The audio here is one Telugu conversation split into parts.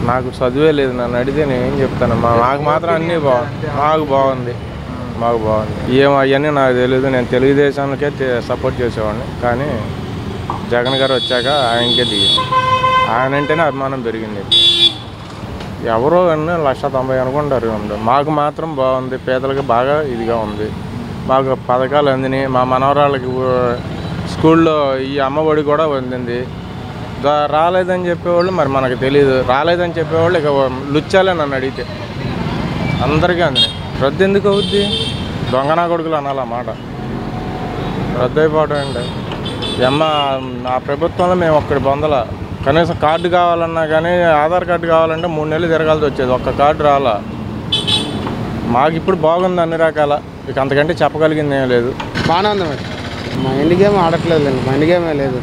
నాకు చదివే లేదు నన్ను అడిగితే నేను ఏం చెప్తాను మా మాకు మాత్రం అన్నీ బాగుంది మాకు బాగుంది మాకు బాగుంది ఏం అవన్నీ నాకు తెలియదు నేను తెలుగుదేశానికే తే- సపోర్ట్ చేసేవాడిని కానీ జగన్ గారు వచ్చాక ఆయనకే దిగి ఆయన అంటేనే అభిమానం పెరిగింది ఎవరో అన్నీ లక్ష తొంభై అనుకుంటారు మాకు మాత్రం బాగుంది పేదలకు బాగా ఇదిగా ఉంది మాకు పథకాలు అందినాయి మా మనవరాళ్ళకి ఊ- స్కూల్లో ఈ అమ్మఒడి కూడా అందింది దా- రాలేదని చెప్పేవాళ్ళు మరి మనకు తెలియదు రాలేదని చెప్పేవాళ్ళు ఇక లుచ్చాలే నన్ను అడిగితే అందరికీ అందినాయి రద్దు ఎందుకు అవుద్ది దొంగనా కొడుకులు అనాలి ఆ మాట రద్దు అయిపోవడం అండి అమ్మ ఆ ప్రభుత్వంలో మేము ఒక్కడి పొందల కనీసం కార్డు కావాలన్నా కానీ ఆధార్ కార్డు కావాలంటే మూడు నెలలు తిరగాల్సి వచ్చేది ఒక్క కార్డు రాలా మాకు ఇప్పుడు బాగుంది అన్ని రకాల ఇక అంతకంటే చెప్పగలిగింది ఏం లేదు బాగానే ఉంది మరి మా ఇంటి గేమ్ ఆడట్లేదు లేండి మా ఇంటి గేమే లేదు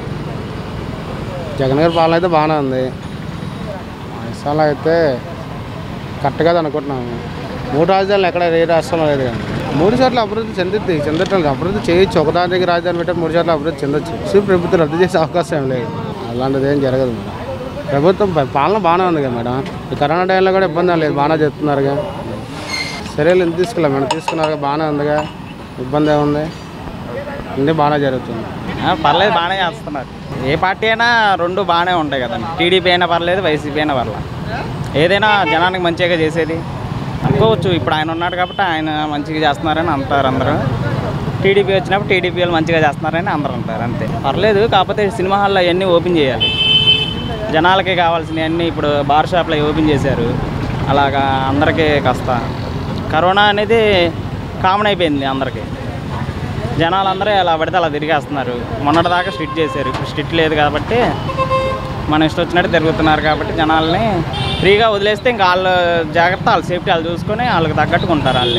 జగన్ గారి పాలన అయితే బాగానే ఉంది మా ఇష్టాలు అయితే కరెక్ట్ కాదు అనుకుంటున్నాము మూడు రాజధానులు ఎక్కడ ఏ రాష్ట్రంలో లేదు కానీ మూడు చోట్ల అభివృద్ధి చెందుద్ది చెందట్లేదు అభివృద్ధి చేయొచ్చు ఒకదాని దగ్గర రాజధాని పెట్టి మూడు చోట్ల అభివృద్ధి చెందొచ్చు సో ప్రభుత్వం రద్దు చేసే అవకాశం ఏం లేదు అలాంటిది ఏం జరగదు మేడం ప్రభుత్వం ప- పాలన బాగానే ఉంది కదా మేడం ఈ కరోనా టైంలో కూడా ఇబ్బంది ఏం లేదు బాగానే చెప్తున్నారుగా చర్యలు ఎందుకు తీసుకెళ్ళాం మేడం తీసుకున్నారుగా బాగానే ఉందిగా ఇబ్బంది ఏముంది అన్నీ బాగానే జరుగుతుంది ఆ, పర్లేదు బాగానే చేస్తున్నారు ఏ పార్టీ అయినా రెండు బాగానే ఉంటాయి కదండి టీడీపీ అయినా పర్లేదు వైసీపీ అయినా పర్లేదు ఏదైనా జనానికి మంచిగా చేసేది అనుకోవచ్చు ఇప్పుడు ఆయన ఉన్నాడు కాబట్టి ఆయన మంచిగా చేస్తున్నారని అంటారు అందరూ టీడీపీ వచ్చినప్పుడు టీడీపీ వాళ్ళు మంచిగా చేస్తున్నారని అందరూ అంటారు అంతే పర్లేదు కాకపోతే సినిమా హాల్లో అవన్నీ ఓపెన్ చేయాలి జనాలకి కావాల్సినవి అన్నీ ఇప్పుడు బార్ షాప్లో ఓపెన్ చేశారు అలాగా అందరికీ కాస్త కరోనా అనేది కామన్ అయిపోయింది అందరికీ జనాలు అందరూ ఎలా పడితే అలా తిరిగేస్తున్నారు మొన్నటిదాకా స్ట్రిక్ట్ చేశారు ఇప్పుడు స్ట్రిక్ట్ లేదు కాబట్టి మన ఇష్టం వచ్చినట్టు తిరుగుతున్నారు కాబట్టి జనాల్ని ఫ్రీగా వదిలేస్తే ఇంకా వాళ్ళ జాగ్రత్త వాళ్ళ సేఫ్టీ వాళ్ళు చూసుకొని వాళ్ళకి తగ్గట్టుగా ఉంటారు వాళ్ళే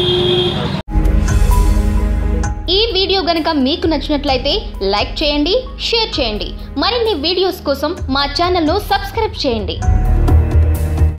ఈ వీడియో గనక మీకు నచ్చినట్లయితే లైక్ చేయండి షేర్ చేయండి మరిన్ని వీడియోస్ కోసం మా ఛానల్ను సబ్స్క్రైబ్ చేయండి